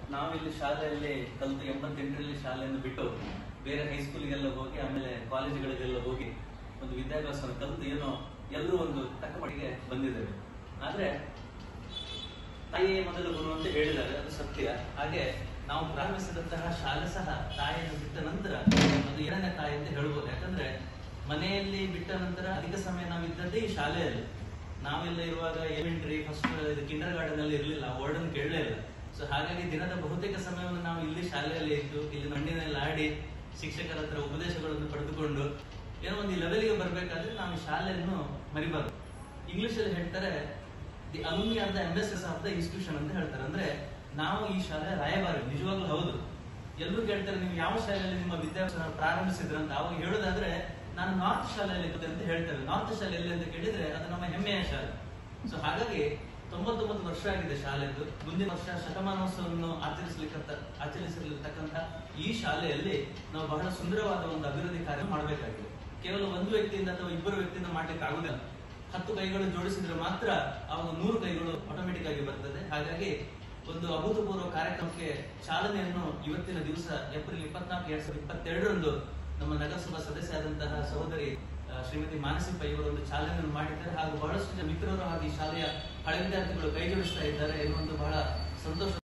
ನಾವಿಲ್ಲಿ ಶಾಲೆಯಲ್ಲಿ ಕಲಿತು ಎಂಬತ್ತೆಂಟರಲ್ಲಿ ಶಾಲೆಯನ್ನು ಬಿಟ್ಟು ಬೇರೆ ಹೈಸ್ಕೂಲಿಗೆಲ್ಲ ಹೋಗಿ ಆಮೇಲೆ ಕಾಲೇಜುಗಳಿಗೆಲ್ಲ ಹೋಗಿ ಒಂದು ವಿದ್ಯಾಭ್ಯಾಸವನ್ನು ಕಲಿತು ಏನೋ ಎಲ್ಲರೂ ಒಂದು ತಕ್ಕ ಮಟ್ಟಿಗೆ ಬಂದಿದ್ದೇವೆ ಆದ್ರೆ ತಾಯಿಯೇ ಮೊದಲು ಗುರು ಅಂತ ಹೇಳಿದ್ದಾರೆ ಅದು ಸತ್ಯ ಹಾಗೆ ನಾವು ಪ್ರಾರಂಭಿಸಿದಂತಹ ಶಾಲೆ ಸಹ ತಾಯಿಯನ್ನು ಬಿಟ್ಟ ನಂತರ ಅದು ಎರಡನೇ ತಾಯಿ ಅಂತ ಹೇಳ್ಬೋದು ಯಾಕಂದ್ರೆ ಮನೆಯಲ್ಲಿ ಬಿಟ್ಟ ನಂತರ ಅಧಿಕ ಸಮಯ ನಾವು ಇದ್ದದ್ದೇ ಈ ಶಾಲೆಯಲ್ಲಿ ನಾವೆಲ್ಲ ಇರುವಾಗ ಎಲಿಮೆಂಟರಿ ಫಸ್ಟ್ ಕಿಂಡರ್ ಗಾರ್ಡನ್ ಅಲ್ಲಿ ಇರಲಿಲ್ಲ ವಾರ್ಡನ್ ಕೇಳಲೇ ಇಲ್ಲ ಸೊ ಹಾಗಾಗಿ ದಿನದ ಬಹುತೇಕ ಸಮಯವನ್ನು ನಾವು ಇಲ್ಲಿ ಶಾಲೆಯಲ್ಲಿ ಇದ್ದು ಇಲ್ಲಿ ಮಣ್ಣಿನಲ್ಲಿ ಆಡಿ ಶಿಕ್ಷಕರ ಹತ್ರ ಉಪದೇಶಗಳನ್ನು ಪಡೆದುಕೊಂಡು ಏನೋ ಒಂದು ಲೆವೆಲ್ಗೆ ಬರಬೇಕಾದ್ರೆ ನಾವು ಈ ಶಾಲೆಯನ್ನು ಮರಿಬಾರ್ದು ಇಂಗ್ಲಿಷ್ ಅಲ್ಲಿ ಹೇಳ್ತಾರೆ the alumni of the embassies of the institution ಅಂತ ಹೇಳ್ತಾರೆ ಅಂದ್ರೆ ನಾವು ಈ ಶಾಲೆ ರಾಯಭಾರಿ ನಿಜವಾಗ್ಲೂ ಹೌದು ಎಲ್ಲರೂ ಕೇಳ್ತಾರೆ ನೀವು ಯಾವ ಶಾಲೆಯಲ್ಲಿ ನಿಮ್ಮ ವಿದ್ಯಾಭ್ಯಾಸ ಪ್ರಾರಂಭಿಸಿದ್ರ ಅಂತ ಅವಾಗ ಹೇಳೋದಾದ್ರೆ ನಾನು ನಾರ್ತ್ ಶಾಲೆಯಲ್ಲಿ ಇದ್ದೆ ಅಂತ ಹೇಳ್ತೇವೆ ನಾರ್ತ್ ಶಾಲೆ ಎಲ್ಲಿ ಅಂತ ಕೇಳಿದ್ರೆ ಅದು ನಮ್ಮ ಹೆಮ್ಮೆಯ ಶಾಲೆ ಸೊ ಹಾಗಾಗಿ ತೊಂಬತ್ತೊಂಬತ್ತು ವರ್ಷ ಆಗಿದೆ ಶಾಲೆದು ಮುಂದಿನ ವರ್ಷ ಶತಮಾನೋತ್ಸವವನ್ನು ಆಚರಿಸಲಿಕ್ಕಂತ ಆಚರಿಸಲಿರ್ತಕ್ಕಂಥ ಈ ಶಾಲೆಯಲ್ಲಿ ನಾವು ಬಹಳ ಸುಂದರವಾದ ಒಂದು ಅಭಿವೃದ್ಧಿ ಕಾರ್ಯ ಮಾಡಬೇಕಾಗಿದೆ ಕೇವಲ ಒಂದು ವ್ಯಕ್ತಿಯಿಂದ ಅಥವಾ ಇಬ್ಬರು ವ್ಯಕ್ತಿಯಿಂದ ಮಾಡ್ಲಿಕ್ಕೆ ಆಗುದಿಲ್ಲ ಹತ್ತು ಕೈಗಳು ಜೋಡಿಸಿದ್ರೆ ಮಾತ್ರ ಅವಾಗ ನೂರು ಕೈಗಳು ಆಟೋಮೆಟಿಕ್ ಆಗಿ ಬರ್ತದೆ ಹಾಗಾಗಿ ಒಂದು ಅಭೂತಪೂರ್ವ ಕಾರ್ಯಕ್ರಮಕ್ಕೆ ಚಾಲನೆಯನ್ನು ಇವತ್ತಿನ ದಿವಸ ಏಪ್ರಿಲ್ ಇಪ್ಪತ್ನಾಲ್ಕು ಎರಡ್ ಸಾವಿರದ ಇಪ್ಪತ್ತೆರಡರಂದು ನಮ್ಮ ನಗರಸಭಾ ಸದಸ್ಯರಾದಂತಹ ಸಹೋದರಿ ಆ, ಶ್ರೀಮತಿ ಮಾನಸಿ ಪೈ ಅವರು ಒಂದು ಚಾಲನೆಯನ್ನು ಮಾಡಿದ್ದಾರೆ ಹಾಗೂ ಬಹಳಷ್ಟು ಜನ ಮಿತ್ರರು ಹಾಗೂ ಈ ಶಾಲೆಯ ಹಳೆ ವಿದ್ಯಾರ್ಥಿಗಳು ಕೈ ಜೋಡಿಸ್ತಾ ಇದ್ದಾರೆ ಎನ್ನುವ ಒಂದು ಬಹಳ ಸಂತೋಷ